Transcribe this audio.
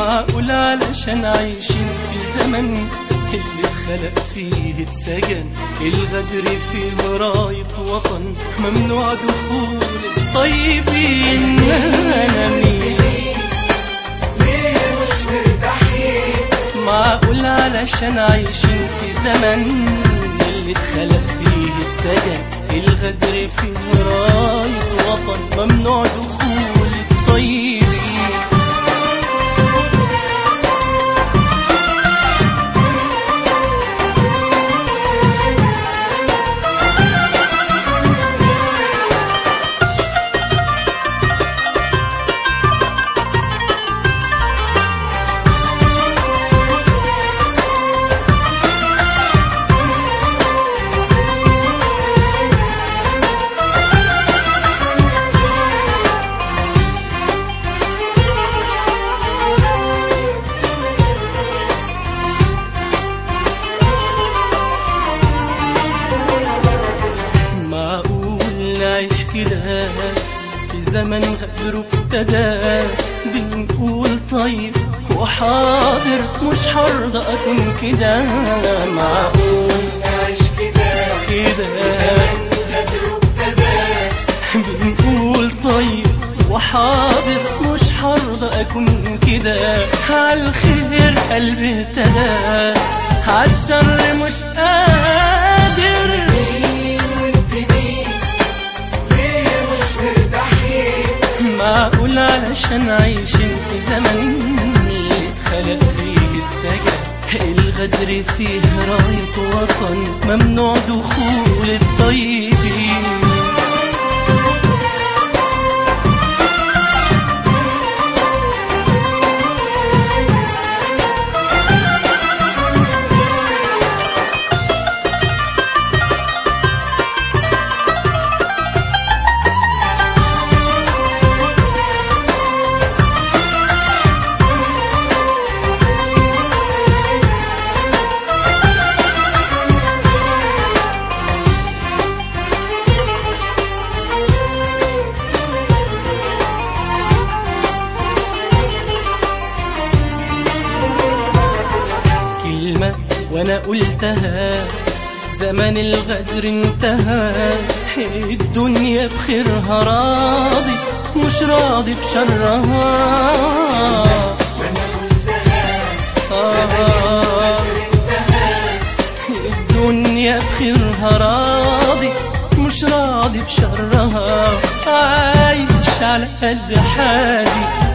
معقول علشان عايشين في زمن اللي اتخلق فيه اتسجن الغدر فيه راية وطن ممنوع دخول الطيبين انا مين ليه مش مرتاحين معقول علشان عايشين في زمن اللي اتخلق فيه اتسجن الغدر فيه راية وطن ممنوع دخول الطيبين معقول نعيش كده في زمن غدر ابتدى بنقول طيب وحاضر مش هرضى اكون كده معقول نعيش كده كده زمن غدر ابتدى بنقول طيب وحاضر مش هرضى اكون كده عالخير قلبي اهتدى عالشر مش قادر مين وانت مين ليه مش مرتاحين معقول علشان عايشين في زمن اللي اتخلق فيه اتسجن الغدر فيه راية وطن ممنوع دخول الطيبين كلمة وانا قلتها زمن الغدر انتهى الدنيا بخيرها راضي مش راضي بشرها وانا قلتها آه الدنيا بخيرها راضي مش راضي بشرها عايش على قد حالي